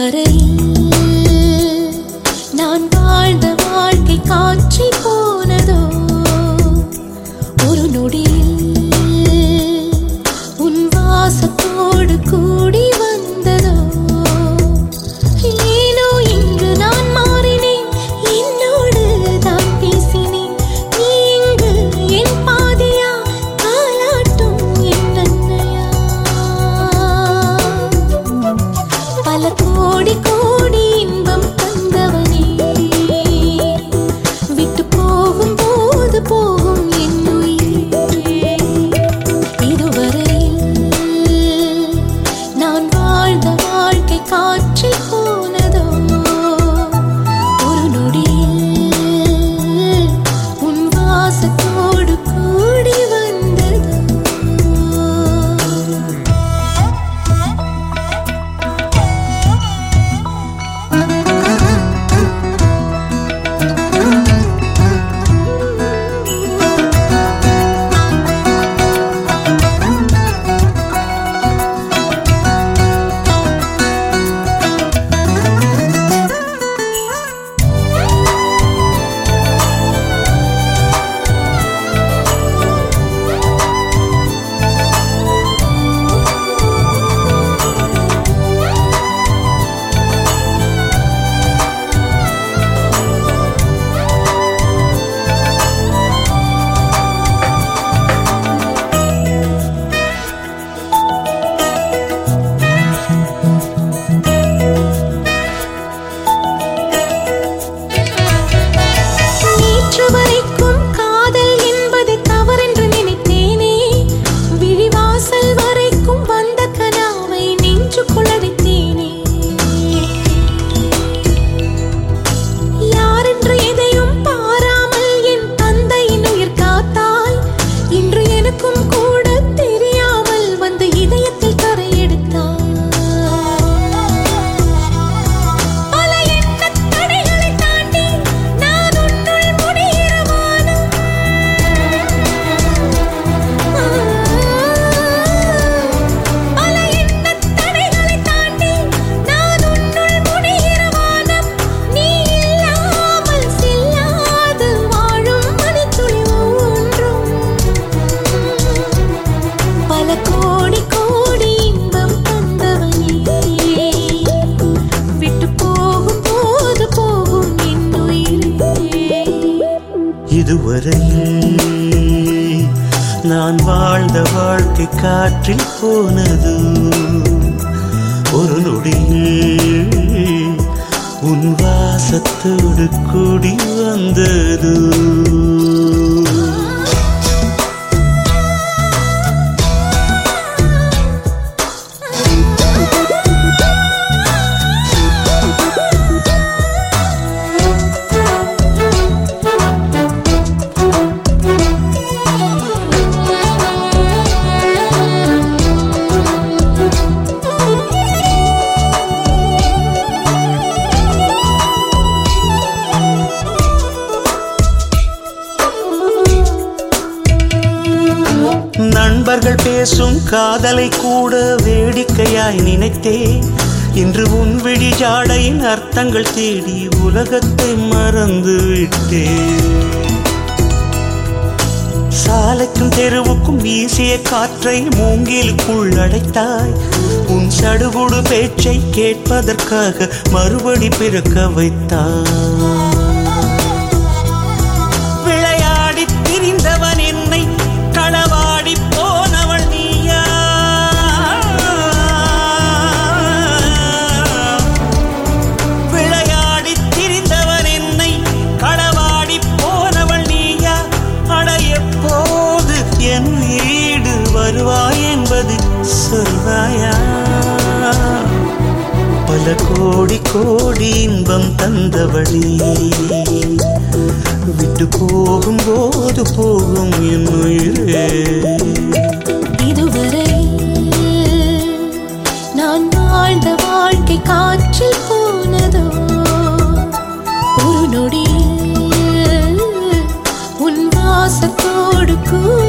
இதுவரையில் நான் வாழ்ந்த வாழ்க்கை காற்றில் போனதோ ஒரு நொடியில் உன் வாசத்தோடு கூடி வந்ததோ ஏனோ இன்று நான் மாறினேன் என்னோடு தான் பேசினேன் நீ இங்கு என் பாதியா காலாட்டும் என் அன்னையா பல கோடி கோடி இன்பம் தந்தவனே விட்டு போகும் போது போகும் என் உயிரே இதுவரையில் நான் வாழ்ந்த வாழ்க்கை காற்றில் போனதோ ஒரு நொடியில் உன் வாசத்தோடு கூடி வந்ததோ நேற்று வரைக்கும் காதல் என்பது தவறென்று நினைத்தேனே விழிவாசல் வரைக்கும் வந்த கனாவை நெஞ்சுக்குள் அடைத்தேனே யாரென்று எதையும் பாராமல் என் தந்தையின் உயிர் காத்தாய் இன்று எனக்கும் கூட தெரியாமல் வந்து இதயத்தில் கரையெடுத்தாய் பல எண்ணத் தடைகளை தாண்டி நான் உன்னுள் முடிகிற வானம். பல எண்ணத் தடைகளை தாண்டி நான் உன்னுள் முடிகிற வானம். நீ இல்லாமல் செல்லாது வாழும் மணித்துளி ஒவ்வொன்றும். பல கோடி கோடி இன்பம் தந்தவனே விட்டு போகும் போது போகும் என் உயிரே இதுவரையில் நான் வாழ்ந்த வாழ்க்கை காற்றில் போனது ஒரு நொடியில் உன் வாசத்தோடு கூடி வந்தது நண்பர்கள் பேசும் காதலை கூட வேடிக்கையாய் நினைத்தே இன்று உன் விழி ஜாடையின் அர்த்தங்கள் தேடி உலகத்தை மறந்து விட்டேன் சாலைக்கும் தெருவுக்கும் வீசிய காற்றை மூங்கிலுக்குள் அடைத்தாய் உன் சடுகுடு பேச்சை கேட்பதற்காக மறுபடி பிறக்க வைத்தாய் விளையாடித் திரிந்தவன் என்னை களவாடி போனவள் நீயா விளையாடித் திரிந்தவன் என்னை களவாடி போனவள் நீயா அடைய போது என் வீடு வருவாய் என்பது சொல்வாயா பல கோடி கோடி இன்பம் தந்தவளே விட்டு போகும் போது போகும் என் உயிரே இதுவரை நான் வாழ்ந்த வாழ்க்கை காற்றில் போனதோ ஒரு நொடியில் உன் வாசத்தோடு கூட